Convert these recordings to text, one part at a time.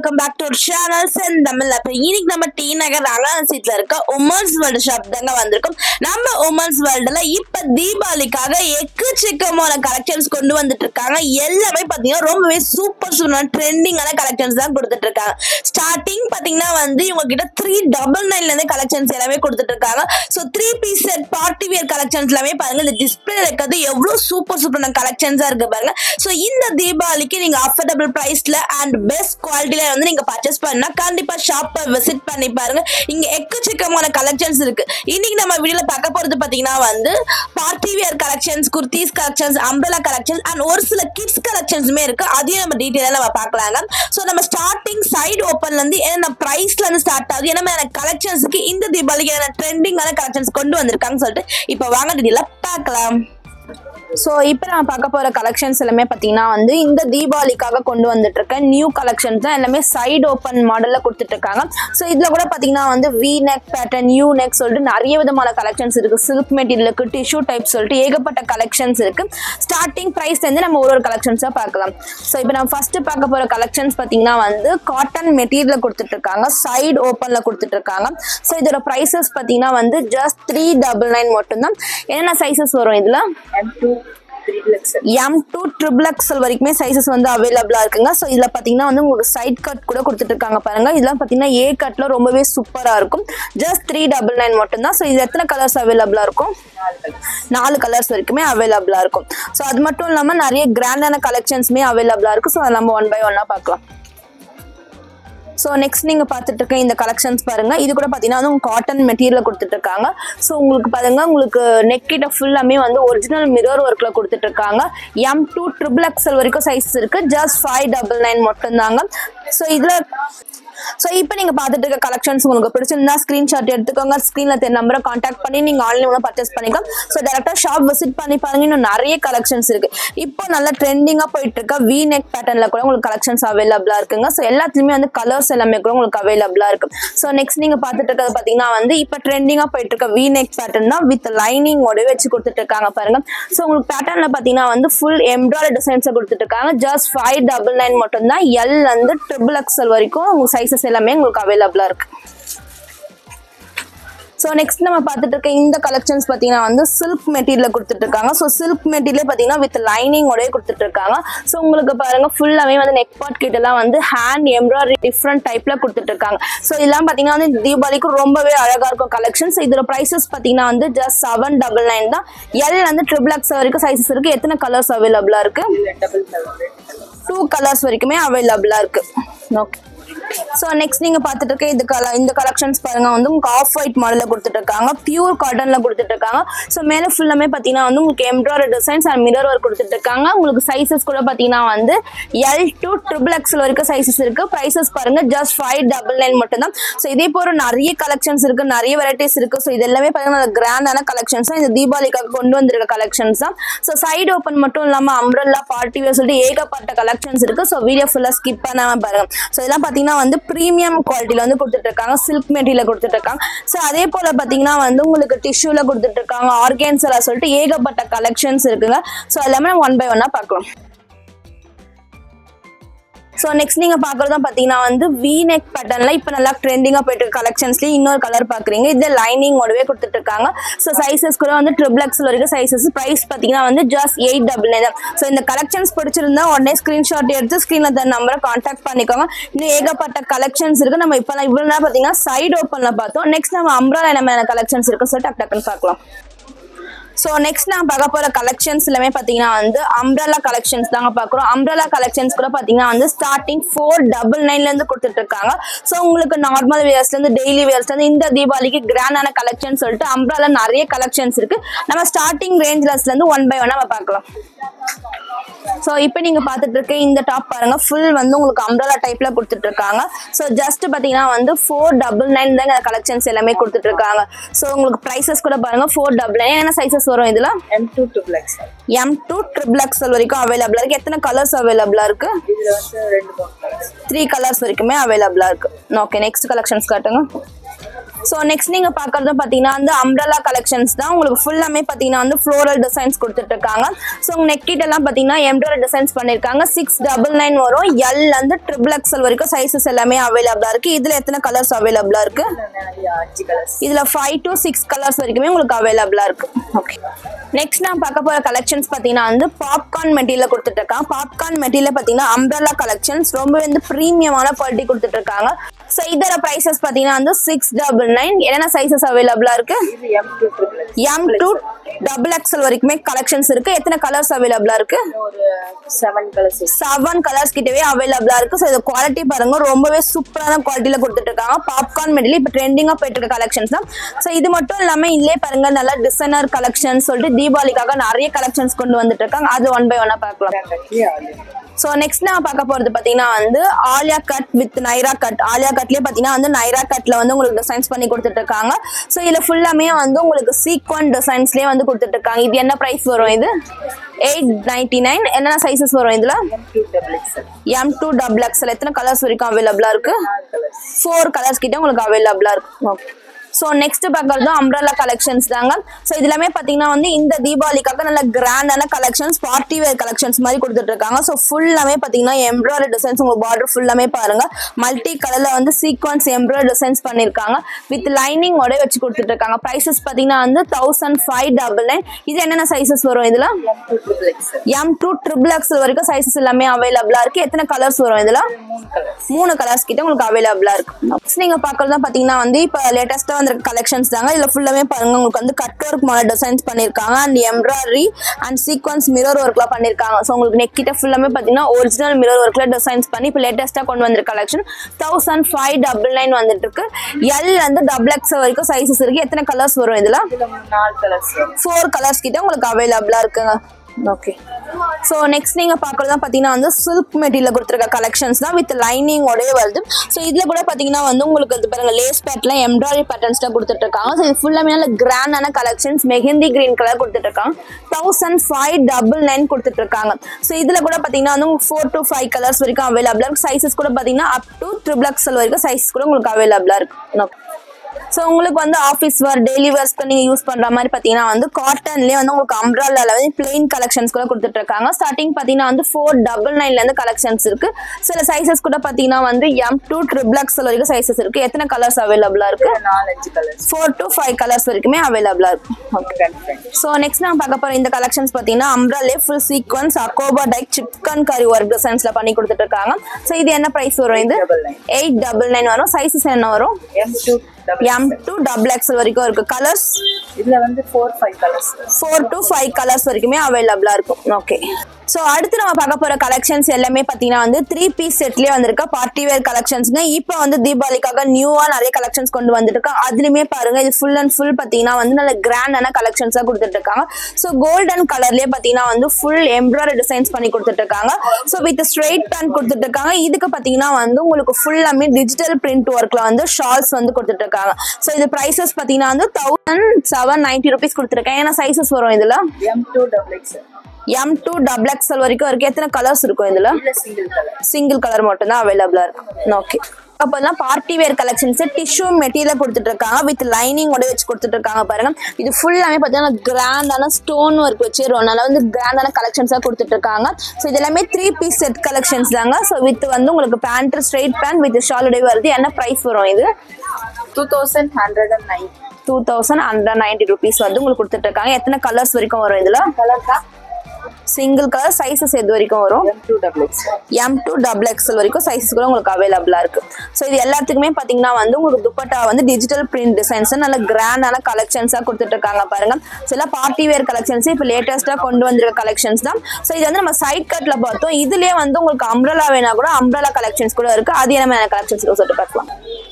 welcome back to channel செந்தமிழ் அப்ப இன்னைக்கு நம்ம டி நகர் அழகன் சீட்ல இருக்க உமன்ஸ் வேர்ல்டு ஷாப் தாங்க வந்திருக்கோம் நம்ம உமன்ஸ் வேர்ல்டுல இப்ப தீபாவளிக்காக எக்கச்சக்கமான கலெக்ஷன்ஸ் கொண்டு வந்துட்டு இருக்காங்க எல்லாமே பாத்தீங்கன்னா ரொம்பவே சூப்பர் சூப்பரான ட்ரெண்டிங்கான கலெக்ஷன்ஸ் தான் கொடுத்துட்டு இருக்காங்க ஸ்டார்டிங் பாத்தீங்கன்னா வந்து இவங்க கிட்ட த்ரீ டபுள் நைன்ல இருந்து கலெக்ஷன்ஸ் எல்லாமே கொடுத்துட்டு இருக்காங்க so three piece set party wear collections எல்லாமே பாருங்க இந்த டிஸ்பிளே இருக்கிறது எவ்வளவு சூப்பர் சூப்பரான கலெக்ஷன்ஸா இருக்கு பாருங்க ஸோ இந்த தீபாவளிக்கு நீங்க அஃபோர்டபுள் பிரைஸ்ல அண்ட் பெஸ்ட் குவாலிட்டில வந்து நீங்க பர்ச்சேஸ் பண்ணா கண்டிப்பா ஷாப்பை விசிட் பண்ணி பாருங்க இங்க எக்கச்சக்கமான கலெக்ஷன்ஸ் இருக்கு இன்னைக்கு நம்ம வீடியோல பார்க்க போறது பாத்தீங்கன்னா வந்து party wear collections kurtis collections umbrella collections and ஒரு சில கிட்ஸ் கலெக்ஷன்ஸுமே இருக்கு அதையும் நம்ம டீட்டெயிலாக நம்ம பார்க்கலாங்க ஸோ நம்ம ஸ்டார்டிங் சைடு ஓப்பன்ல இருந்து என்ன ப்ரைஸ்ல இருந்து ஸ்டார்ட் ஆகுது என்ன மாதிரியான கலெக்ஷன்ஸ்க்கு இந்த தீபாவளிக்கு என்ன ட்ரெண்டிங்கான கலெக்ஷன்ஸ் கொண்டு வந்திருக்காங்கன்னு சொல்லிட்டு இப்போ வாங்க டீட்டெயிலாக பார்க்கலாம் ஸோ இப்போ நான் பார்க்க போகிற கலெக்ஷன்ஸ் எல்லாமே பார்த்தீங்கன்னா வந்து இந்த தீபாவளிக்காக கொண்டு வந்துட்டு இருக்க நியூ கலெக்ஷன்ஸ் தான் எல்லாமே சைடு ஓப்பன் மாடலில் கொடுத்துட்டு இருக்காங்க ஸோ இதில் கூட பார்த்தீங்கன்னா வந்து V neck pattern U neck சொல்லிட்டு நிறைய விதமான கலெக்ஷன்ஸ் இருக்குது சில்க் மெட்டீரியலுக்கு டிஷ்யூ டைப் சொல்லிட்டு ஏகப்பட்ட கலெக்ஷன்ஸ் இருக்குது ஸ்டார்டிங் ப்ரைஸ்லேருந்து நம்ம ஒரு ஒரு கலெக்ஷன்ஸாக பார்க்கலாம் ஸோ இப்போ நம்ம ஃபஸ்ட்டு பார்க்க போகிற கலெக்ஷன்ஸ் பார்த்தீங்கன்னா வந்து காட்டன் மெட்டீரியல் கொடுத்துட்டு இருக்காங்க சைடு ஓப்பனில் கொடுத்துட்டு இருக்காங்க ஸோ இதோட ப்ரைஸஸ் பார்த்தீங்கன்னா வந்து ஜஸ்ட் த்ரீ டபுள் நைன் மட்டும்தான் என்னென்ன சைஸஸ் வரும் இதில் எம் டூ ட்ரிபிள் எக்ஸல் வரைக்குமே சைஸஸ் வந்து அவைலபிளா இருக்குங்க ஸோ இதில் பார்த்தீங்கன்னா வந்து உங்களுக்கு சைட் கட் கூட கொடுத்துட்டு இருக்காங்க பாருங்க இதெல்லாம் பார்த்தீங்கன்னா ஏ கட்ல ரொம்பவே சூப்பராக இருக்கும் ஜஸ்ட் த்ரீ டபுள் நைன் மட்டும்தான் ஸோ இது எத்தனை கலர்ஸ் அவைலபிளா இருக்கும் நாலு கலர்ஸ் வரைக்குமே அவைலபிளா இருக்கும் ஸோ அது மட்டும் இல்லாமல் நிறைய கிராண்டான கலெக்ஷன்ஸுமே அவைலபிளா இருக்கு ஸோ அதை நம்ம ஒன் பை ஒன்னா பார்க்கலாம் ஸோ நெக்ஸ்ட் நீங்கள் பார்த்துட்டு இருக்க இந்த கலெக்ஷன்ஸ் பாருங்க இது கூட பார்த்தீங்கன்னா வந்து உங்களுக்கு காட்டன் மெட்டீரியல் கொடுத்துட்டு இருக்காங்க ஸோ உங்களுக்கு பாருங்க உங்களுக்கு நெக் கிட்ட ஃபுல்லாமே வந்து ஒரிஜினல் மிரர் ஒர்க்கில் கொடுத்துட்டு இருக்காங்க எம் டூ ட்ரிபிள் எக்ஸல் வரைக்கும் சைஸ் இருக்கு ஜஸ்ட் ஃபைவ் டபுள் நைன் மட்டும்தாங்க ஸோ இதில் ஸோ இப்போ நீங்கள் பார்த்துட்டு இருக்க கலெக்ஷன்ஸ் உங்களுக்கு பிடிச்சிருந்தா ஸ்க்ரீன்ஷாட் எடுத்துக்கோங்க ஸ்க்ரீனில் தெரிய நம்பரை காண்டாக்ட் பண்ணி நீங்கள் ஆன்லைனில் பர்ச்சேஸ் பண்ணிக்கலாம் ஸோ டேரெக்டாக ஷாப் விசிட் பண்ணி பாருங்க இன்னும் நிறைய கலெக்ஷன்ஸ் இருக்கு இப்போ நல்லா ட்ரெண்டிங்காக போயிட்டு இருக்க வி நெக் பேட்டர்னில் கூட உங்களுக்கு கலெக்ஷன்ஸ் அவைலபிளாக இருக்குங்க ஸோ எல்லாத்துலேயுமே வந்து கலர்ஸ் எல்லாமே கூட உங்களுக்கு அவைலபிளாக இருக்கு ஸோ நெக்ஸ்ட் நீங்கள் பார்த்துட்டு இருக்கிறது பார்த்தீங்கன்னா வந்து இப்போ ட்ரெண்டிங்காக போயிட்டு இருக்க வி நெக் பேட்டர்ன் தான் வித் லைனிங்கோட வச்சு கொடுத்துட்டு இருக்காங்க பாருங்க ஸோ உங்களுக்கு பேட்டர்னில் பார்த்தீங்கன்னா வந்து ஃபுல் எம்ப்ராய்டரி டிசைன்ஸை கொடுத்துட்டு இருக்காங்க ஜஸ்ட் ஃபைவ் டபுள் நைன் மட்டும் தான் எல் வந்து ட்ரிபிள் எக்ஸல் வரைக்கும் உங்களுக்கு சைஸஸ் எல்லாமே உங்களுக்கு அவைலபிளாக இருக்கு ஸோ நெக்ஸ்ட் நம்ம பார்த்துட்டு இருக்க இந்த கலெக்ஷன்ஸ் பார்த்தீங்கன்னா வந்து சில்க் மெட்டீரியல் கொடுத்துட்டு இருக்காங்க ஸோ சில்க் மெட்டீரியல் பார்த்தீங்கன்னா வித் லைனிங்கோடய கொடுத்துட்டு இருக்காங்க ஸோ உங்களுக்கு பாருங்க ஃபுல்லாகவே வந்து நெக் பாட் கிட்டலாம் வந்து ஹேண்ட் எம்ப்ராய்டரி டிஃப்ரெண்ட் டைப்ல கொடுத்துட்டு இருக்காங்க ஸோ இதெல்லாம் பார்த்தீங்கன்னா வந்து இந்த தீபாவளிக்கு ரொம்பவே அழகா இருக்கும் கலெக்ஷன்ஸ் இதோட ப்ரைஸஸ் பார்த்தீங்கன்னா வந்து ஜஸ்ட் செவன் டபுள் நைன் தான் எல் வந்து ட்ரிபிள் எக்ஸ் வரைக்கும் சைஸஸ் இருக்கு எத்தனை கலர்ஸ் அவைலபிளா இருக்கு டூ கலர்ஸ் வரைக்குமே அவைலபிளா இருக்கு ஓகே ஸோ நெக்ஸ்ட் நீங்க பார்த்துட்டு இருக்க இது கல இந்த கலெக்ஷன்ஸ் பாருங்க வந்து உங்களுக்கு ஆஃப் ஒயிட் மாடலில் கொடுத்துட்டு இருக்காங்க பியூர் காட்டன்ல கொடுத்துட்டு இருக்காங்க ஸோ மேலே ஃபுல்லாமே பார்த்தீங்கன்னா வந்து உங்களுக்கு embroidery designs and mirror work கொடுத்துட்டு இருக்காங்க உங்களுக்கு சைஸஸ் கூட பார்த்தீங்கன்னா வந்து எல் டு ட்ரிபிள் எக்ஸல் வரைக்கும் சைஸஸ் இருக்கு ப்ரைஸஸ் பாருங்க ஜஸ்ட் ஃபைவ் டபுள் நைன் மட்டும் தான் ஸோ இதே போல நிறைய கலெக்ஷன்ஸ் இருக்கு நிறைய வெரைட்டிஸ் இருக்கு ஸோ இது எல்லாமே பார்த்தீங்கன்னா கிராண்டான கலெக்ஷன்ஸ் தான் இந்த தீபாவளிக்காக கொண்டு வந்திருக்க கலெக்ஷன்ஸ் தான் ஸோ சைடு ஓப்பன் மட்டும் இல்லாமல் அம்ரல்லா பார்ட்டி வேர் சொல்லிட்டு ஏகப்பட்ட கலெக்ஷன்ஸ் இருக்கு ஸோ வீடியோ ஃபுல்லாக ஸ்கிப் பண்ணாம பாருங்க ஸோ இதெல்லாம் பார்த்தீங்கன்னா வந்து ப்ரீமியம் குவாலிட்டியில் வந்து கொடுத்துட்டு இருக்காங்க சில்க் மெட்டீரியல் கொடுத்துட்டு இருக்காங்க ஸோ அதே போல் பார்த்தீங்கன்னா வந்து உங்களுக்கு டிஷ்யூவில் கொடுத்துட்டு இருக்காங்க ஆர்கேன்ஸில் சொல்லிட்டு ஏகப்பட்ட கலெக்ஷன்ஸ் இருக்குங்க ஸோ எல்லாமே நம்ம ஒன் பை ஒன்னாக பார்க்கலாம் ஸோ நெக்ஸ்ட் நீங்கள் பார்க்குறது பார்த்தீங்கன்னா வந்து வி நெக் பேட்டர்னில் இப்போ நல்லா ட்ரெண்டிங்காக போயிட்டு இருக்க கலெக்ஷன்ஸ்லேயே இன்னொரு கலர் பார்க்குறீங்க இது லைனிங்கோடவே கொடுத்துட்டு இருக்காங்க ஸோ சைஸஸ் கூட வந்து ட்ரிபிள் எக்ஸல் வரைக்கும் சைஸஸ் ப்ரைஸ் பார்த்தீங்கன்னா வந்து ஜஸ்ட் எயிட் டபுள் நைன் தான் ஸோ இந்த கலெக்ஷன்ஸ் பிடிச்சிருந்தா உடனே ஸ்க்ரீன்ஷாட் எடுத்து ஸ்க்ரீனில் தர நம்பரை காண்டாக்ட் பண்ணிக்கோங்க இன்னும் ஏகப்பட்ட கலெக்ஷன்ஸ் இருக்குது நம்ம இப்போ இவ்வளோ நேரம் பார்த்தீங்கன்னா சைடு ஓப்பனில் பார்த்தோம் நெக்ஸ்ட் நம்ம அம்ரால என்ன கலெக்ஷன்ஸ் இருக்குன்னு சொல்லிட்டு டக்கு டக்குன்னு பார்க்கலாம் ஸோ நெக்ஸ்ட் நான் பார்க்க போகிற கலெக்ஷன்ஸ் எல்லாமே பார்த்தீங்கன்னா வந்து அம்ரலா கலெக்ஷன்ஸ் தாங்க பார்க்குறோம் அம்ரலா கலெக்ஷன்ஸ் கூட பார்த்தீங்கன்னா வந்து ஸ்டார்டிங் ஃபோர் டபுள் நைன்லேருந்து கொடுத்துட்டு இருக்காங்க ஸோ உங்களுக்கு நார்மல் வேர்ஸ்லேருந்து டெய்லி வேர்ஸ்லேருந்து இந்த தீபாவளிக்கு கிராண்டான கலெக்ஷன் சொல்லிட்டு அம்ரலா நிறைய கலெக்ஷன்ஸ் இருக்கு நம்ம ஸ்டார்டிங் ரேஞ்சிலஸ்லேருந்து ஒன் பை ஒன்னாக நம்ம பார்க்கலாம் ஸோ இப்போ நீங்கள் பார்த்துட்டு இருக்க இந்த டாப் பாருங்க ஃபுல் வந்து உங்களுக்கு அம்ரலா டைப்ல கொடுத்துட்டு இருக்காங்க ஸோ ஜஸ்ட் பார்த்தீங்கன்னா வந்து ஃபோர் டபுள் நைன் தாங்க கலெக்ஷன்ஸ் எல்லாமே கொடுத்துட்டு இருக்காங்க ஸோ உங்களுக்கு ப்ரைஸஸ் கூட பாருங்க ஃபோர் டபுள் நைன் என்ன சைஸஸ் வரும் இதில் M to triple XL M to triple XL வரைக்கும் அவைலபிளா இருக்கு எத்தனை கலர்ஸ் அவைலபிளா இருக்கு இதுல வந்து ரெண்டு மூணு கலர்ஸ் த்ரீ கலர்ஸ் வரைக்குமே அவைலபிளா இருக்கு ஓகே நெக்ஸ்ட் கலெக்ஷன்ஸ் காட்டுங்க ஸோ நெக்ஸ்ட் நீங்க பாக்குறது பாத்தீங்கன்னா வந்து அம்ரலா கலெக்ஷன்ஸ் தான் உங்களுக்கு ஃபுல்லாமே பாத்தீங்கன்னா வந்து ஃப்ளோரல் டிசைன்ஸ் கொடுத்துட்டு இருக்காங்க ஸோ உங்க நெக் கிட்ட எல்லாம் பாத்தீங்கன்னா எம்ப்ராய்டரி டிசைன்ஸ் பண்ணிருக்காங்க சிக்ஸ் டபுள் நைன் வரும் எல் வந்து ட்ரிபிள் எக்ஸல் வரைக்கும் சைஸஸ் எல்லாமே அவைலபிளா இருக்கு இதுல எத்தனை கலர்ஸ் அவைலபிளா இருக்கு நிறைய அஞ்சு கலர்ஸ் இதுல ஃபைவ் டு சிக்ஸ் கலர்ஸ் வரைக்குமே உங்களுக்கு அவைலபிளா இருக்கு ஓகே நெக்ஸ்ட் நான் பார்க்க போற கலெக்ஷன்ஸ் பாத்தீங்கன்னா வந்து பாப்கார்ன் மெட்டீரியல் கொடுத்துட்டு இருக்காங்க பாப்கார்ன் மெட்டீரியல் பாத்தீங்கன்னா அம்ரல்லா கலெக்ஷன்ஸ் ரொம்ப வந்து ப்ரீமியமான குவாலிட்டி கொடுத்துட்டு இருக்காங்க ஸோ இதோட ப்ரைசஸ் பாத்தீங்கன்னா வந்து சிக்ஸ் டபுள் நைன் என்னென்ன சைசஸ் அவைலபிளா இருக்கு இது M to triple M to double XL வரைக்குமே கலெக்ஷன்ஸ் இருக்கு எத்தனை கலர்ஸ் அவைலபிளா இருக்கு ஒரு செவன் கலர்ஸ் செவன் கலர்ஸ் கிட்டவே அவைலபிளா இருக்கு ஸோ இது குவாலிட்டி பாருங்க ரொம்பவே சூப்பரான குவாலிட்டியில கொடுத்துட்டு இருக்காங்க பாப்கார்ன் மெட்டீரியல் இப்போ ட்ரெண்டிங்கா போயிட்டு இருக்க கலெக்ஷன்ஸ் தான் ஸோ இது மட்டும் இல்லாம இல்லே பாருங்க நல்ல டிசைனர் கலெக்ஷன் சொல்லிட்டு தீபாவளிக்காக நிறைய கலெக்ஷன்ஸ் கொண்டு வந்துட்டு இருக்காங்க அது ஒன் பை ஒன்னா பார்க்கலாம் ஸோ நெக்ஸ்ட் நான் பார்க்க போறது பாத்தீங்கன்னா வந்து Alia cut with Naira cut Alia கட்லயே பாத்தீங்கன்னா வந்து நைரா கட்ல வந்து உங்களுக்கு டிசைன்ஸ் பண்ணி கொடுத்துட்டு இருக்காங்க ஸோ இதுல ஃபுல்லாமே வந்து உங்களுக்கு சீக்வன் டிசைன்ஸ்லயே வந்து கொடுத்துட்டு இருக்காங்க இது என்ன பிரைஸ் வரும் இது எயிட் நைன்டி நைன் என்னென்ன சைசஸ் வரும் இதுல M to double XL M to double XL எத்தனை கலர்ஸ் வரைக்கும் அவைலபிளா இருக்கு நாலு கலர்ஸ் ஃபோர் கலர்ஸ் கிட்ட உங்களுக்கு அவைலபிளா இருக்கு ஸோ நெக்ஸ்ட் பார்க்கறது அம்ரல்லா கலெக்ஷன்ஸ் தாங்க ஸோ இது எல்லாமே பார்த்தீங்கன்னா வந்து இந்த தீபாவளிக்காக நல்ல கிராண்டான கலெக்ஷன்ஸ் பார்ட்டி வேர் கலெக்ஷன்ஸ் மாதிரி கொடுத்துட்டு இருக்காங்க ஸோ ஃபுல்லாமே பார்த்தீங்கன்னா எம்ப்ராய்டரி டிசைன்ஸ் உங்களுக்கு பார்டர் ஃபுல்லாமே பாருங்க மல்டி கலர்ல வந்து சீக்வன்ஸ் எம்ப்ராய்டரி டிசைன்ஸ் பண்ணியிருக்காங்க வித் லைனிங் ஓட வச்சு கொடுத்துட்டு இருக்காங்க ப்ரைசஸ் பார்த்தீங்கன்னா வந்து தௌசண்ட் ஃபைவ் டபுள் நைன் இது என்னென்ன சைசஸ் வரும் இதுல M to triple XL M to triple XL வரைக்கும் சைசஸ் எல்லாமே அவைலபிளா இருக்கு எத்தனை கலர்ஸ் வரும் இதுல மூணு கலர்ஸ் மூணு கலர்ஸ் கிட்ட உங்களுக்கு அவைலபிளா இருக்கு Next நீங்க பாக்குறதா பாத்தீங்கன்னா வந்து இப்ப லேட்டஸ்டா வந்திருக்க கலெக்ஷன்ஸ் தாங்க இதுல ஃபுல்லாமே பாருங்க உங்களுக்கு வந்து கட் ஒர்க் மாடல் டிசைன்ஸ் பண்ணிருக்காங்க and embroidery and sequins mirror ஒர்க்லாம் பண்ணிருக்காங்க ஸோ உங்களுக்கு நெக் கிட்ட ஃபுல்லாமே பாத்தீங்கன்னா ஒரிஜினல் மிரர் ஒர்க்ல டிசைன்ஸ் பண்ணி இப்போ லேட்டஸ்டா கொண்டு வந்திருக்க collection thousand five double nine வந்துட்டு இருக்கு எல் வந்து டபுள் எக்ஸ் வரைக்கும் சைசஸ் இருக்கு எத்தனை கலர்ஸ் வரும் இதுல இதுல நாலு கலர்ஸ் வரும் ஃபோர் கலர்ஸ் கிட்ட உங்களுக்கு அவைலபிளா இருக்குங்க ஓகே ஸோ நெக்ஸ்ட் நீங்க பார்க்கறது பார்த்தீங்கன்னா வந்து சில்க் மெட்டீரியல் கொடுத்துருக்க கலெக்ஷன்ஸ் தான் வித் லைனிங் உடைய வருது ஸோ இதுல கூட பார்த்தீங்கன்னா வந்து உங்களுக்கு இது பாருங்க லேஸ் பேட்ல எம்ப்ராய்டரி பேட்டர்ன்ஸ் தான் கொடுத்துட்டு இருக்காங்க ஸோ இது ஃபுல்லாமே நல்ல கிராண்டான கலெக்ஷன்ஸ் மெஹந்தி கிரீன் கலர் கொடுத்துட்டு இருக்காங்க தௌசண்ட் ஃபைவ் டபுள் நைன் கொடுத்துட்டு இருக்காங்க ஸோ இதுல கூட பார்த்தீங்கன்னா வந்து ஃபோர் டு ஃபைவ் கலர்ஸ் வரைக்கும் அவைலபிளா இருக்கு சைஸஸ் கூட பார்த்தீங்கன்னா அப் டு ட்ரிபிள் எக்ஸல் வரைக்கும் சைஸ் கூட உங்களுக்கு அவைலபிளா இருக்கு ஸோ உங்களுக்கு வந்து ஆஃபீஸ் வேர் டெய்லி வேர்ஸ்க்கு நீங்கள் யூஸ் பண்ணுற மாதிரி பார்த்தீங்கன்னா வந்து காட்டன்லேயே வந்து உங்களுக்கு அம்ப்ராலால வந்து பிளெயின் கலெக்ஷன்ஸ் கூட கொடுத்துட்டு இருக்காங்க ஸ்டார்டிங் பார்த்தீங்கன்னா வந்து ஃபோர் டபுள் நைன்லேருந்து கலெக்ஷன்ஸ் இருக்கு சில சைஸஸ் கூட பார்த்தீங்கன்னா வந்து எம் டூ ட்ரிபிள் எக்ஸல் வரைக்கும் சைஸஸ் இருக்கு எத்தனை கலர்ஸ் அவைலபிளா இருக்கு இதுல நாலு அஞ்சு colours four to five colours வரைக்குமே அவைலபிளா இருக்கு டிஃப்ரெண்ட் ஸோ நெக்ஸ்ட் நான் பார்க்க போற இந்த கலெக்ஷன்ஸ் பார்த்தீங்கன்னா அம்ப்ராலே ஃபுல் சீக்வன்ஸ் அக்கோபா டைக் சிக்கன் கறி ஒர்க் டிசைன்ஸ்ல பண்ணி கொடுத்துட்டு இருக்காங்க ஸோ இது என்ன பிரைஸ் வரும் இது double nine eight double nine வரும் சைஸஸ் என்ன வரும் M to double M to double XL வரைக்கும் இருக்கு கலர்ஸ் இதுல வந்து four five colours four to five colours வரைக்குமே அவைலபிளா இருக்கும் ஓகே ஸோ அடுத்து நம்ம பார்க்க போற கலெக்ஷன்ஸ் எல்லாமே பார்த்தீங்கன்னா வந்து த்ரீ பீஸ் செட்லேயே வந்திருக்க பார்ட்டி வேர் கலெக்ஷன்ஸ்ங்க இப்போ வந்து தீபாவளிக்காக நியூவா நிறைய கலெக்ஷன்ஸ் கொண்டு வந்துட்டு இருக்காங்க அதுலயுமே பாருங்க இது ஃபுல் அண்ட் ஃபுல் பார்த்தீங்கன்னா வந்து நல்ல கிராண்டான கலெக்ஷன்ஸாக கொடுத்துட்டு இருக்காங்க ஸோ கோல்டன் கலர்லயே பார்த்தீங்கன்னா வந்து ஃபுல் எம்ப்ராய்டரி டிசைன்ஸ் பண்ணி கொடுத்துட்டு இருக்காங்க ஸோ வித் ஸ்ட்ரெயிட் பேண்ட் கொடுத்துட்டு இருக்காங்க இதுக்கு பார்த்தீங்கன்னா வந்து உங்களுக்கு ஃபுல்லாமே டிஜிட்டல் பிரிண்ட் ஒர்க்ல வந்து ஷால்ஸ் வந்து கொடுத்துட்டு இருக்காங்க ஸோ இது ப்ரைசஸ் பார்த்தீங்கன்னா வந்து தௌசண்ட் செவன் நைன்டி ருபீஸ் கொடுத்துருக்கேன் ஏன்னா சைசஸ் வரும் இதுல M to double XL M to double XL வரைக்கும் இருக்கு எத்தனை கலர்ஸ் இருக்கும் இதுல இதுல சிங்கிள் கலர் சிங்கிள் கலர் மட்டும் தான் அவைலபிளா இருக்கும் ஓகே அப்போதான் party wear collections tissue material கொடுத்துட்டு இருக்காங்க வித் லைனிங் ஓட வச்சு கொடுத்துட்டு இருக்காங்க பாருங்க இது ஃபுல்லாமே பார்த்தீங்கன்னா கிராண்டான ஸ்டோன் ஒர்க் வச்சு அதனால வந்து கிராண்டான கலெக்ஷன்ஸாக கொடுத்துட்டு இருக்காங்க ஸோ இது எல்லாமே த்ரீ பீஸ் செட் கலெக்ஷன்ஸ் தாங்க ஸோ வித் வந்து உங்களுக்கு பேண்ட் ஸ்ட்ரைட் பேண்ட் வித் ஷாலுடைய வருது என்ன ப்ரைஸ் வரும் இது two thousand hundred and nine two thousand hundred ninety rupees வந்து உங்களுக்கு கொடுத்துட்டு இருக்காங்க எத்தனை கலர்ஸ் வரைக்கும் வரும் இதுல கலர் தான் சிங்கிள் கலர் சைஸஸ் எது வரைக்கும் வரும் M to double XL M to double XL வரைக்கும் சைஸ் கூட உங்களுக்கு அவைலபிளா இருக்கு ஸோ இது எல்லாத்துக்குமே பாத்தீங்கன்னா வந்து உங்களுக்கு துப்பட்டா வந்து டிஜிட்டல் பிரிண்ட் டிசைன்ஸ் நல்ல கிராண்டான கலெக்ஷன்ஸா கொடுத்துட்டு இருக்காங்க பாருங்க ஸோ எல்லாம் பார்ட்டி வேர் கலெக்ஷன்ஸ் இப்போ லேட்டஸ்டா கொண்டு வந்திருக்க கலெக்ஷன்ஸ் தான் ஸோ இது வந்து நம்ம சைட் கட்ல பார்த்தோம் இதுலயே வந்து உங்களுக்கு அம்ரலா வேணா கூட அம்ரலா கலெக்ஷன்ஸ் கூட இருக்கு அது என்ன கலெக்ஷன்ஸ் சொல்லிட்டு பார்க்கலாம்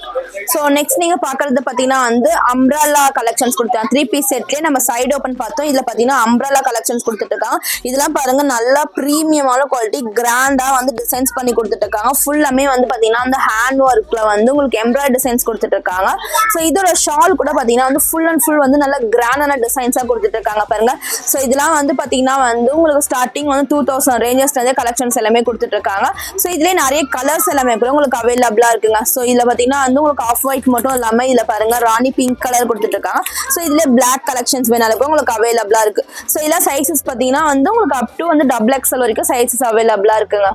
ஸோ நெக்ஸ்ட் நீங்க பாக்குறது பாத்தீங்கன்னா வந்து அம்ப்ரல்லா கலெக்ஷன்ஸ் கொடுத்தாங்க த்ரீ பீஸ் செட்லயே நம்ம சைடு ஓப்பன் பார்த்தோம் இதுல பாத்தீங்கன்னா அம்ப்ரல்லா கலெக்ஷன்ஸ் கொடுத்துட்டு இருக்காங்க இதெல்லாம் பாருங்க நல்லா ப்ரீமியமான குவாலிட்டி கிராண்டா வந்து டிசைன்ஸ் பண்ணி கொடுத்துட்டு இருக்காங்க ஃபுல்லாமே வந்து பாத்தீங்கன்னா அந்த ஹேண்ட் ஒர்க்ல வந்து உங்களுக்கு எம்ப்ராய்டரி டிசைன்ஸ் கொடுத்துட்டு இருக்காங்க ஸோ இதோட ஷால் கூட பாத்தீங்கன்னா வந்து ஃபுல் அண்ட் ஃபுல் வந்து நல்ல கிராண்டான டிசைன்ஸா கொடுத்துட்டு இருக்காங்க பாருங்க ஸோ இதெல்லாம் வந்து பாத்தீங்கன்னா வந்து உங்களுக்கு ஸ்டார்டிங் வந்து டூ தௌசண்ட் ரேஞ்சஸ்ல கலெக்ஷன்ஸ் எல்லாமே கொடுத்துட்டு இருக்காங்க ஸோ இதுலயே நிறைய கலர்ஸ் எல்லாமே கூட உங்களுக்கு அவைலபிளா இருக்குங்க ஸோ இதுல பாத்தீங்கன்னா வந்து உங்களுக்கு ஆஃப் ஒயிட் மட்டும் இல்லாம இதுல பாருங்க ராணி பிங்க் கலர் கொடுத்துட்டு இருக்காங்க ஸோ இதுல பிளாக் கலெக்ஷன்ஸ் வேணாலும் கூட உங்களுக்கு அவைலபிளா இருக்கு ஸோ இதெல்லாம் சைஸஸ் பார்த்தீங்கன்னா வந்து உங்களுக்கு அப் டு வந்து டபுள் எக்ஸல் வரைக்கும் சைஸஸ் அவைலபிளா இருக்குங்க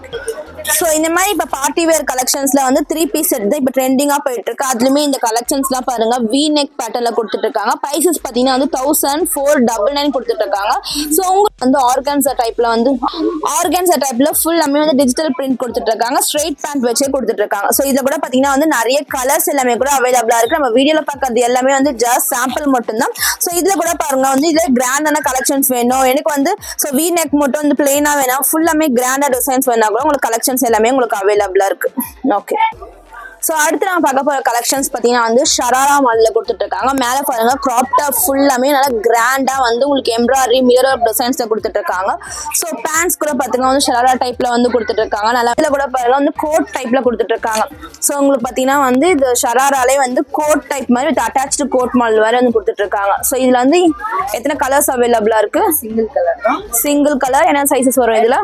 ஸோ இந்த மாதிரி இப்போ பார்ட்டி வேர் கலெக்ஷன்ஸ்ல வந்து த்ரீ பீஸ் செட் தான் இப்போ ட்ரெண்டிங்காக போயிட்டு இருக்கு அதுலயுமே இந்த கலெக்ஷன்ஸ்லாம் பாருங்க வி நெக் பேட்டர்ல கொடுத்துட்டு இருக்காங்க ப்ரைசஸ் பார்த்தீங்கன்னா வந்து தௌசண்ட் ஃபோர் டபுள் நைன் கொடுத்துட்டு இருக்காங்க ஸோ உங்களுக்கு வந்து ஆர்கன்ஸா டைப்ல வந்து ஆர்கன்ஸா டைப்ல ஃபுல்லாமே வந்து டிஜிட்டல் பிரிண்ட் கொடுத்துட்டு இருக்காங்க ஸ்ட்ரெயிட் பேண்ட் வச்சே கொடுத்துட்டு இருக்காங்க ஸோ இதுல கூட பார்த்தீங்கன்னா வந்து நிறைய கலர்ஸ் எல்லாமே கூட அவைலபிளா இருக்கு நம்ம வீடியோல பார்க்கறது எல்லாமே வந்து ஜஸ்ட் சாம்பிள் மட்டும்தான் ஸோ இதுல கூட பாருங்க வந்து இதுல கிராண்டான கலெக்ஷன்ஸ் வேணும் எனக்கு வந்து ஸோ வி நெக் மட்டும் வந்து பிளெயினா வேணாம் ஃபுல்லாமே கிராண்டா டிசைன்ஸ் வேணா கூட உங்களுக்கு கலெக்ஷன்ஸ் எல்லாமே உங்களுக்கு அவைலபிளா இருக்கு ஓகே ஸோ அடுத்து நம்ம பார்க்க போகிற கலெக்ஷன்ஸ் பார்த்தீங்கன்னா வந்து ஷராரா மாடலில் கொடுத்துட்டு இருக்காங்க மேலே பாருங்க கிராப் டாப் ஃபுல்லாமே நல்லா கிராண்டாக வந்து உங்களுக்கு எம்ப்ராய்டரி மிரர் டிசைன்ஸில் கொடுத்துட்டு இருக்காங்க ஸோ பேண்ட்ஸ் கூட பார்த்தீங்கன்னா வந்து ஷராரா டைப்பில் வந்து கொடுத்துட்டு இருக்காங்க நல்லா இதில் கூட பாருங்க வந்து கோட் டைப்பில் கொடுத்துட்டு இருக்காங்க ஸோ உங்களுக்கு பார்த்தீங்கன்னா வந்து இது ஷராராலே வந்து கோட் டைப் மாதிரி வித் அட்டாச்சு கோட் மாடல் வேறு வந்து கொடுத்துட்டு இருக்காங்க ஸோ இதில் வந்து எத்தனை கலர்ஸ் அவைலபிளாக இருக்கு சிங்கிள் கலர் தான் சிங்கிள் கலர் என்ன சைஸஸ் வரும் இதில்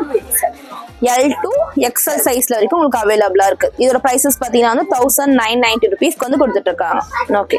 எல் டு எக்ஸல் சைஸ்ல வரைக்கும் உங்களுக்கு அவைலபிளா இருக்கு இதோட ப்ரைஸஸ் பார்த்தீங்கன்னா வந்து தௌசண்ட் நைன் நைன்டி ருபீஸ்க்கு வந்து கொடுத்துட்டு இருக்காங்க ஓகே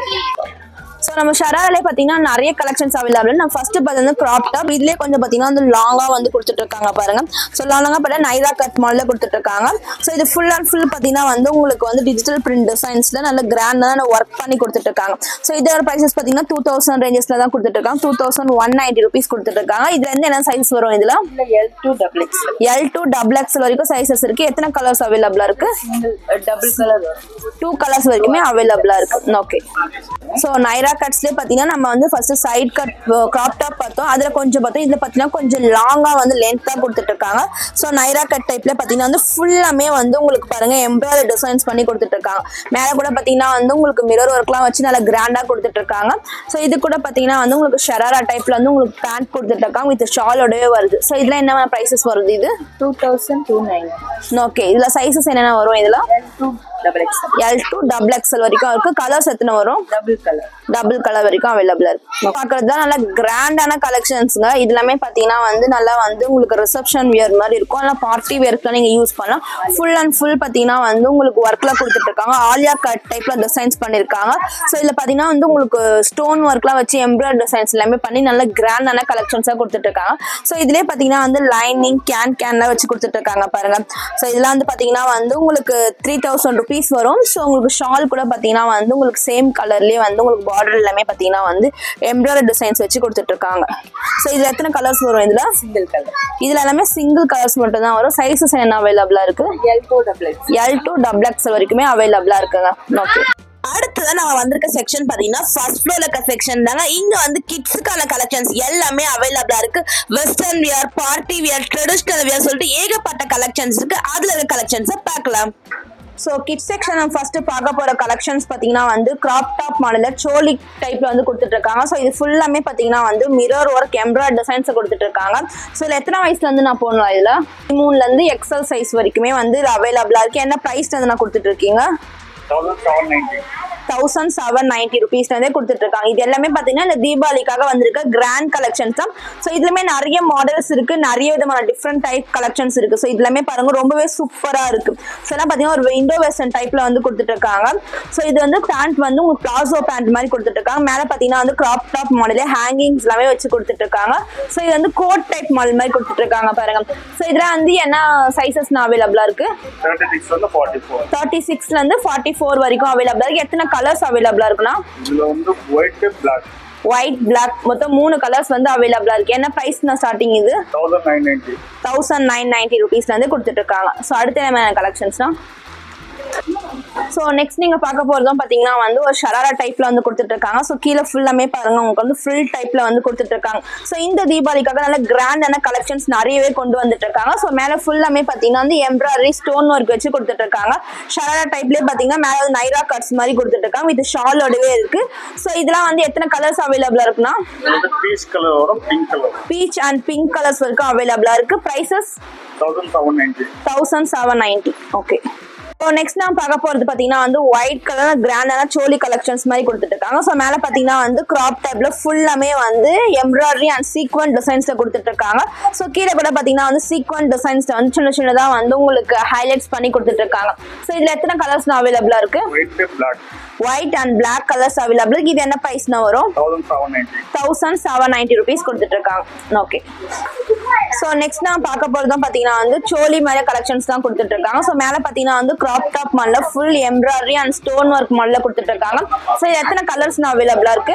ஸோ நம்ம ஷராரிலே பார்த்தீங்கன்னா நிறைய கலெக்ஷன்ஸ் அவைலபிள் நம்ம ஃபர்ஸ்ட் பார்த்து வந்து கிராப் டாப் இதுலேயே கொஞ்சம் பார்த்தீங்கன்னா வந்து லாங்காக வந்து கொடுத்துட்டு இருக்காங்க பாருங்க ஸோ லாங்காக பார்த்தா நைரா கட் மாடலில் கொடுத்துட்டு இருக்காங்க ஸோ இது ஃபுல் அண்ட் ஃபுல் பார்த்தீங்கன்னா வந்து உங்களுக்கு வந்து டிஜிட்டல் பிரிண்ட் டிசைன்ஸில் நல்ல கிராண்டான ஒர்க் பண்ணி கொடுத்துட்டு இருக்காங்க ஸோ இதோட ப்ரைஸஸ் பார்த்தீங்கன்னா டூ தௌசண்ட் ரேஞ்சஸில் தான் கொடுத்துட்டு இருக்காங்க two thousand one ninety rupees கொடுத்துட்டு இருக்காங்க இதுல இருந்து என்ன சைஸ் வரும் இதில் இல்ல L to double X L to double XL வரைக்கும் சைஸஸ் இருக்கு எத்தனை கலர்ஸ் அவைலபிளா இருக்கு சிங்கிள் டபுள் கலர் வரும் டூ கலர்ஸ் வரைக்குமே அவைலபிளா இருக்கு ஓகே ஸோ நைரா கட்ஸ்லேயே பார்த்தீங்கன்னா நம்ம வந்து first side cut crop top பார்த்தோம் அதில் கொஞ்சம் பார்த்தோம் இதில் பார்த்தீங்கன்னா கொஞ்சம் லாங்காக வந்து லென்த்தாக கொடுத்துட்டு இருக்காங்க ஸோ நைரா கட் டைப்ல பார்த்தீங்கன்னா வந்து ஃபுல்லாமே வந்து உங்களுக்கு பாருங்க எம்ப்ராய்டரி டிசைன்ஸ் பண்ணி கொடுத்துட்டு இருக்காங்க மேலே கூட பார்த்தீங்கன்னா வந்து உங்களுக்கு மிரர் ஒர்க்லாம் வச்சு நல்லா கிராண்டாக கொடுத்துட்டு இருக்காங்க ஸோ இது கூட பார்த்தீங்கன்னா வந்து உங்களுக்கு ஷராரா டைப்ல வந்து உங்களுக்கு பேண்ட் கொடுத்துட்டு இருக்காங்க வித் ஷாலோடவே வருது ஸோ இதில் என்ன ப்ரைஸஸ் வருது இது two thousand two nine okay இதில் சைஸஸ் என்னென்ன வரும் இதில் L to double X L to double XL வரைக்கும் இருக்கு கலர்ஸ் எத்தனை வரும் டபுள் கலர் டபுள் கலர் வரைக்கும் அவைலபிளா இருக்கு பார்க்கறது தான் நல்லா கிராண்டான கலெக்ஷன்ஸ்ங்க இது எல்லாமே பார்த்தீங்கன்னா வந்து நல்லா வந்து உங்களுக்கு ரிசப்ஷன் வியர் மாதிரி இருக்கும் நல்லா பார்ட்டி வியர்க்குலாம் நீங்கள் யூஸ் பண்ணலாம் ஃபுல் அண்ட் ஃபுல் பார்த்தீங்கன்னா வந்து உங்களுக்கு ஒர்க்ல கொடுத்துட்டு இருக்காங்க ஆலியா கட் டைப்ல டிசைன்ஸ் பண்ணியிருக்காங்க ஸோ இதில் பார்த்தீங்கன்னா வந்து உங்களுக்கு ஸ்டோன் ஒர்க்லாம் வச்சு எம்ப்ராய்டரி டிசைன்ஸ் எல்லாமே பண்ணி நல்ல கிராண்டான கலெக்ஷன்ஸாக கொடுத்துட்டு இருக்காங்க ஸோ இதுலேயே பார்த்தீங்கன்னா வந்து லைனிங் கேன் கேன்லாம் வச்சு கொடுத்துட்டு இருக்காங்க பாருங்க ஸோ இதெல்லாம் வந்து பார்த்தீங்கன்னா வந்து உங்களுக்கு த்ரீ தௌசண்ட் ருபீஸ் வரும் ஸோ உங்களுக்கு ஷால் கூட பார்த்தீங்கன்னா வந்து உங்களுக்கு சேம் கலர்லேயே வந்து உங்களுக்கு பார்டர் எல்லாமே பார்த்தீங்கன்னா வந்து எம்ப்ராய்டரி டிசைன்ஸ் வச்சு கொடுத்துட்டு இருக்காங்க ஸோ இதில் எத்தனை கலர்ஸ் வரும் இதில் சிங்கிள் கலர் இதில் எல்லாமே சிங்கிள் கலர்ஸ் மட்டும் தான் வரும் சைஸஸ் என்ன அவைலபிளாக இருக்கு L to double X L to double XL வரைக்குமே அவைலபிளாக இருக்குங்க ஓகே அடுத்ததா நம்ம வந்திருக்க செக்ஷன் பாத்தீங்கன்னா ஃபர்ஸ்ட் ஃப்ளோர்ல இருக்க செக்ஷன் தாங்க இங்க வந்து கிட்ஸுக்கான கலெக்ஷன்ஸ் எல்லாமே அவைலபிளா இருக்கு western wear party wear traditional wear சொல்லிட்டு ஏகப்பட்ட கலெக்ஷன்ஸ் இருக்கு அதுல இருக்க கலெக்ஷன்ஸை பார்க்கலாம் ஸோ கிட்ஸ் செக்ஷன் நம்ம ஃபர்ஸ்ட் பார்க்க போற கலெக்ஷன்ஸ் பார்த்தீங்கன்னா வந்து கிராப் டாப் மாடலில் சோலி டைப்ல வந்து கொடுத்துட்டு இருக்காங்க ஸோ இது ஃபுல்லாமே பார்த்தீங்கன்னா வந்து மிரர் ஒர்க் எம்ப்ராய்ட் டிசைன்ஸ் கொடுத்துட்டு இருக்காங்க ஸோ இதில் எத்தனை வயசுல இருந்து நான் போடலாம் இதில் மூணுல இருந்து எக்ஸல் சைஸ் வரைக்குமே வந்து அவைலபிளா இருக்கு என்ன ப்ரைஸ்ல இருந்து நான் கொடுத்துட்டு இருக்கீங்க thousand seven ninety thousand seven ninety ருபீஸ்லேருந்தே கொடுத்துட்டு இருக்காங்க இது எல்லாமே பார்த்தீங்கன்னா இந்த தீபாவளிக்காக வந்திருக்க கிராண்ட் கலெக்ஷன்ஸ் தான் ஸோ இதுலமே நிறைய மாடல்ஸ் இருக்கு நிறைய விதமான டிஃப்ரெண்ட் டைப் கலெக்ஷன்ஸ் இருக்கு ஸோ இதுலமே பாருங்க ரொம்பவே சூப்பரா இருக்கு ஸோ எல்லாம் பார்த்தீங்கன்னா ஒரு விண்டோ வெஸ்டர்ன் டைப்ல வந்து கொடுத்துட்டு இருக்காங்க ஸோ இது வந்து பேண்ட் வந்து உங்களுக்கு பிளாசோ பேண்ட் மாதிரி கொடுத்துட்டு இருக்காங்க மேலே பார்த்தீங்கன்னா வந்து கிராப் டாப் மாடலே ஹேங்கிங்ஸ் எல்லாமே வச்சு கொடுத்துட்டு இருக்காங்க ஸோ இது வந்து கோட் டைப் மாடல் மாதிரி கொடுத்துட்டு இருக்காங்க பாருங்க ஸோ இதில் வந்து என்ன சைசஸ் அவைலபிளா இருக்கு தேர்ட்டி சிக்ஸ் வந்து ஃபார்ட்டி ஃபோர் தேர்ட்டி சிக்ஸ்ல இருந்து ஃபார்ட்டி ஃபோர் வரைக்கும் அவைலபிளா இருக்கு எத்தனை கலர்ஸ் அவைலபிளா இருக்குன்னா இதுல வந்து ஒயிட் பிளாக் ஒயிட் பிளாக் மொத்தம் மூணு கலர்ஸ் வந்து அவைலபிளா இருக்கு என்ன பிரைஸ் நான் ஸ்டார்டிங் இது thousand nine ninety thousand nine ninety ருபீஸ்ல இருந்து கொடுத்துட்டு இருக்காங்க ஸோ அடுத்த என்ன கலெக்ஷன்ஸ்னா ஸோ நெக்ஸ்ட் நீங்க பார்க்க போறதும் பாத்தீங்கன்னா வந்து ஒரு ஷராரா டைப்ல வந்து கொடுத்துட்டு இருக்காங்க ஸோ கீழே ஃபுல்லாமே பாருங்க உங்களுக்கு வந்து ஃபுல் டைப்ல வந்து கொடுத்துட்டு இருக்காங்க ஸோ இந்த தீபாவளிக்காக நல்ல கிராண்டான கலெக்ஷன்ஸ் நிறையவே கொண்டு வந்துட்டு இருக்காங்க ஸோ மேலே ஃபுல்லாமே பாத்தீங்கன்னா வந்து எம்ப்ராய்டரி ஸ்டோன் ஒர்க் வச்சு கொடுத்துட்டு இருக்காங்க ஷராரா டைப்லேயே பாத்தீங்கன்னா மேலே வந்து நைரா கட்ஸ் மாதிரி கொடுத்துட்டு இருக்காங்க வித் ஷாலோடவே இருக்கு ஸோ இதெல்லாம் வந்து எத்தனை கலர்ஸ் அவைலபிளா இருக்குன்னா இது வந்து பீச் கலர் வரும் pink colour peach and pink colours வரைக்கும் அவைலபிளா இருக்கு prices thousand seven ninety thousand seven ninety okay so next நான் பார்க்க போறது பாத்தீங்கன்னா வந்து ஒயிட் கலர் கிராண்டான சோலி கலெக்ஷன்ஸ் மாதிரி கொடுத்துட்டு இருக்காங்க ஸோ மேல பாத்தீங்கன்னா வந்து கிராப் டைப்ல ஃபுல்லாமே வந்து எம்ப்ராய்டரி அண்ட் சீக்வன் டிசைன்ஸ்ல கொடுத்துட்டு இருக்காங்க ஸோ கீழே கூட பாத்தீங்கன்னா வந்து சீக்வன் டிசைன்ஸ் வந்து சின்ன சின்னதா வந்து உங்களுக்கு ஹைலைட்ஸ் பண்ணி கொடுத்துட்டு இருக்காங்க ஸோ இதுல எத்தனை கலர்ஸ் அவைலபிளா இருக்கு white black white and Black colours available இது என்ன பிரைஸ்னா வரும் thousand seven ninety thousand seven ninety rupees கொடுத்துட்டு இருக்காங்க ஓகே ஸோ நெக்ஸ்ட் நான் பார்க்க போகிறதும் பார்த்தீங்கன்னா வந்து சோலி மேலே கலெக்ஷன்ஸ் தான் கொடுத்துட்டு இருக்காங்க ஸோ மேலே பார்த்தீங்கன்னா வந்து கிராப் டாப் மாடல full embroidery and stone work மாடல கொடுத்துட்டு இருக்காங்க ஸோ இது எத்தனை கலர்ஸ் அவைலபிளா இருக்கு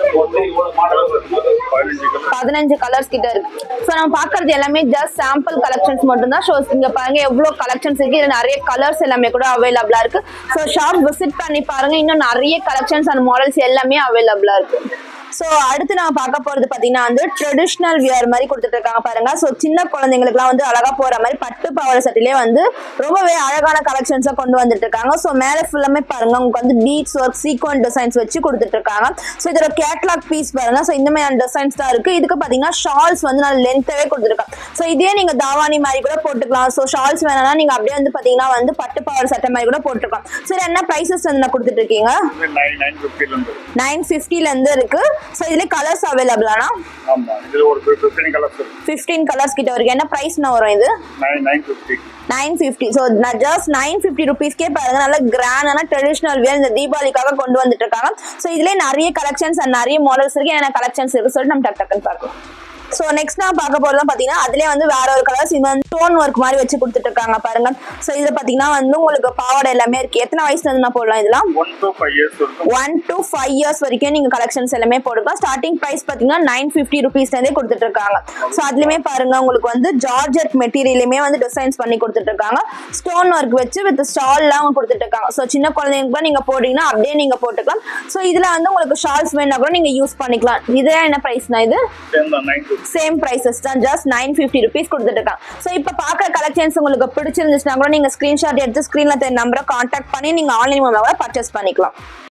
பதினஞ்சு கலர் பதினஞ்சு கலர்ஸ் கிட்ட இருக்கு ஸோ நம்ம பார்க்கறது எல்லாமே ஜஸ்ட் சாம்பிள் கலெக்ஷன்ஸ் மட்டும் தான் ஸோ இங்க பாருங்க எவ்வளோ கலெக்ஷன்ஸ் இருக்கு இதுல நிறைய கலர்ஸ் எல்லாமே கூட அவைலபிளா இருக்கு ஸோ ஷாப் விசிட் பண்ணி பாருங்க இன்னும் நிறைய கலெக்ஷன்ஸ் அண்ட் மாடல்ஸ் எல்லாமே அவைலபிளா இருக்கு ஸோ அடுத்து நம்ம பார்க்க போறது பாத்தீங்கன்னா வந்து ட்ரெடிஷ்னல் வியர் மாதிரி கொடுத்துட்டு இருக்காங்க பாருங்க ஸோ சின்ன குழந்தைங்களுக்குலாம் வந்து அழகா போற மாதிரி பட்டு பாவாடை சட்டிலே வந்து ரொம்பவே அழகான கலெக்ஷன்ஸை கொண்டு வந்துட்டு இருக்காங்க ஸோ மேலே ஃபுல்லாமே பாருங்க உங்களுக்கு வந்து பீட்ஸ் ஒர்க் சீக்வன் டிசைன்ஸ் வச்சு கொடுத்துட்டு இருக்காங்க ஸோ இதோட கேட்லாக் பீஸ் பாருங்க ஸோ இந்த மாதிரியான டிசைன்ஸ் தான் இருக்கு இதுக்கு பாத்தீங்கன்னா ஷால்ஸ் வந்து நல்ல லென்த்தாவே கொடுத்துருக்காங்க ஸோ இதே நீங்க தாவாணி மாதிரி கூட போட்டுக்கலாம் ஸோ ஷால்ஸ் வேணாம்னா நீங்க அப்படியே வந்து பாத்தீங்கன்னா வந்து பட்டு பாவாடை சட்டை மாதிரி கூட போட்டுருக்கலாம் ஸோ இது என்ன ப்ரைஸஸ் வந்து நான் கொடுத்துட்டு இருக்கீங்க நைன் நைன் ஃபிஃப்டிலேருந்து நைன் ஃபிஃப்டில இருந்து இருக்கு ஸோ இதுல கலர்ஸ் அவைலபிளானா ஆமாம் இதில் ஒரு ஃபிஃப்டீன் கலர்ஸ் இருக்கு ஃபிஃப்டீன் கலர்ஸ் கிட்ட வரைக்கும் என்ன ப்ரைஸ்னா வரும் இது nine nine fifty nine fifty so நான் ஜஸ்ட் நைன் ஃபிஃப்டி ருபீஸ்க்கே பாருங்க நல்ல கிராண்டான ட்ரெடிஷ்னல் வியர் இந்த தீபாவளிக்காக கொண்டு வந்துட்டு இருக்காங்க ஸோ இதுலேயே நிறைய கலெக்ஷன்ஸ் அண்ட் நிறைய மாடல்ஸ் இருக்கு என்ன கலெக்ஷன்ஸ் இருக்கு சொல்லிட்டு நம்ம டக் டக்குன்னு பார்க்கலாம் ஸோ நெக்ஸ்ட் நான் பார்க்க போறது பார்த்தீங்கன்னா அதுலேயே வந்து வேற ஒரு கலர்ஸ் இது வந்து ஸ்டோன் ஒர்க் மாதிரி வச்சு கொடுத்துட்டு இருக்காங்க பாருங்க ஸோ இதில் பார்த்தீங்கன்னா வந்து உங்களுக்கு பாவாடை எல்லாமே இருக்கு எத்தனை வயசுல இருந்து நான் போடலாம் இதெல்லாம் ஒன் டு ஃபைவ் இயர்ஸ் இருக்கும் ஒன் டு ஃபைவ் இயர்ஸ் வரைக்கும் நீங்க கலெக்ஷன்ஸ் எல்லாமே போட்டுக்கலாம் ஸ்டார்டிங் பிரைஸ் பாத்தீங்கன்னா நைன் ஃபிஃப்டி ருபீஸ்லேருந்தே கொடுத்துட்டு இருக்காங்க ஸோ அதுலயுமே பாருங்க உங்களுக்கு வந்து ஜார்ஜெட் மெட்டீரியலுமே வந்து டிசைன்ஸ் பண்ணி கொடுத்துட்டு இருக்காங்க ஸ்டோன் ஒர்க் வச்சு வித் ஸ்டால்லாம் அவங்க கொடுத்துட்டு இருக்காங்க ஸோ சின்ன குழந்தைங்க கூட நீங்க போட்டீங்கன்னா அப்படியே நீங்க போட்டுக்கலாம் ஸோ இதுல வந்து உங்களுக்கு ஷால்ஸ் வேணா கூட நீங்க யூஸ் பண்ணிக்கலாம் இதே என்ன பிரைஸ்னா இது சேம் தான் நைன் ஃபிஃப்டி சேம் பிரைசஸ் தான் ஜஸ்ட் நைன் ஃபிஃப்டி ருபீஸ் கொடுத்துட்டு இருக்காங்க ஸோ இப்போ பார்க்குற கலெக்ஷன்ஸ் உங்களுக்கு பிடிச்சிருந்துச்சுன்னா கூட நீங்கள் ஸ்க்ரீன்ஷாட் எடுத்து ஸ்க்ரீனில் தெரிய நம்பரை காண்டாக்ட் பண்ணி நீங்கள் ஆன்லைன் மூலமாக கூட பர்ச்சேஸ் பண்ணிக்கலாம்